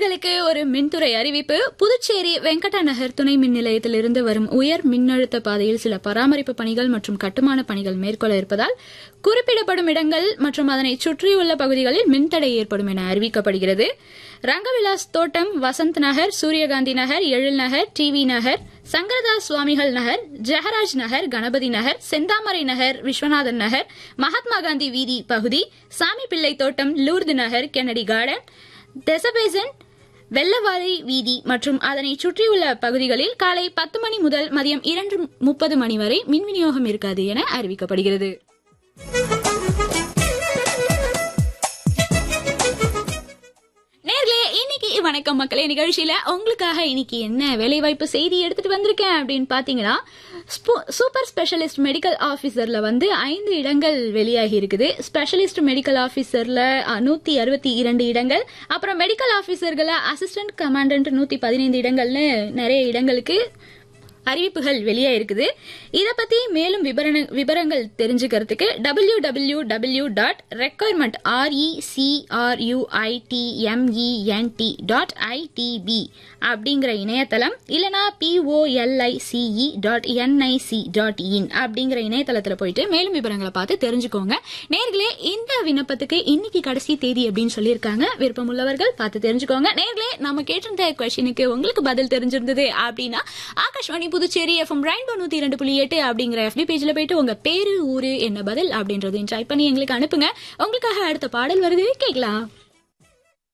நேர்களுக்கு ஒரு மின்துறை அறிவிப்பு புதுச்சேரி வெங்கடா நகர் துணை மின் நிலையத்திலிருந்து வரும் உயர் மின்னழுத்த பாதையில் சில பராமரிப்பு பணிகள் மற்றும் கட்டுமான பணிகள் மேற்கொள்ள இருப்பதால் குறிப்பிடப்படும் இடங்கள் மற்றும் அதனை சுற்றியுள்ள பகுதிகளில் மின்தடை ஏற்படும் என அறிவிக்கப்படுகிறது ரங்கவிலாஸ் தோட்டம் வசந்த் நகர் சூரியகாந்தி நகர் எழில் நகர் டிவி நகர் சங்கரதாஸ் சுவாமிகள் நகர் ஜெகராஜ் நகர் கணபதி நகர் செந்தாமரை நகர் விஸ்வநாதன் நகர் மகாத்மா காந்தி வீதி பகுதி சாமி பிள்ளை தோட்டம் லூர்து நகர் கென்னடி கார்டன் தெசபேசன் வெள்ளவாரி வீதி மற்றும் அதனை சுற்றியுள்ள பகுதிகளில் காலை பத்து மணி முதல் மதியம் இரண்டு முப்பது மணி வரை மின் விநியோகம் இருக்காது என அறிவிக்கப்படுகிறது நேர்களே இன்னைக்கு வணக்கம் மக்களே நிகழ்ச்சியில உங்களுக்காக இன்னைக்கு என்ன வேலைவாய்ப்பு செய்தி எடுத்துட்டு வந்திருக்கேன் அப்படின்னு பாத்தீங்கன்னா ஸ்பு- சூப்பர் ஸ்பெஷலிஸ்ட் மெடிக்கல் ஆபீசர்ல வந்து ஐந்து இடங்கள் வெளியாகி இருக்குது ஸ்பெஷலிஸ்ட் மெடிக்கல் ஆபீசர்ல அஹ், நூத்தி அறுபத்தி இரண்டு இடங்கள் அப்புறம் மெடிக்கல் ஆபீசர்கள அசிஸ்டன்ட் கமாண்டன்ட் நூத்தி பதினைந்து இடங்கள்னு நிறைய இடங்களுக்கு அறிவிப்புகள் வெளியே இருக்குது இத பத்தி மேலும் விபரண விவரங்கள் தெரிஞ்சுக்கிறதுக்கு W W W dot requirement RECRUITMENT dot ITBP அப்படிங்கிற இணையதளம் இல்லனா POLICE dot NIC dot in அப்படிங்கிற இணையதளத்துல போயிட்டு மேலும் விவரங்களை பார்த்து தெரிஞ்சுக்கோங்க நேர்களே இந்த விண்ணப்பத்துக்கு இன்னைக்கு கடைசி தேதி அப்படின்னு சொல்லியிருக்காங்க விருப்பமுள்ளவர்கள் பார்த்து தெரிஞ்சுக்கோங்க நேர்களே நம்ம கேட்டிருந்த கொஸ்டினுக்கு உங்களுக்கு பதில் தெரிஞ்சிருந்தது அப்படின்னா ஆகாஷ்வாணி புதுச்சேரி எஃப்எம் ரெயின்போ நூத்தி இரண்டு புள்ளி எட்டு அப்படிங்கிற எஃபி பேஜ்ல போயிட்டு உங்க பேரு ஊரு என்ன பதில் அப்படின்றதையும் டைப் பண்ணி எங்களுக்கு அனுப்புங்க உங்களுக்காக அடுத்த பாடல் வருது கேட்கலாம்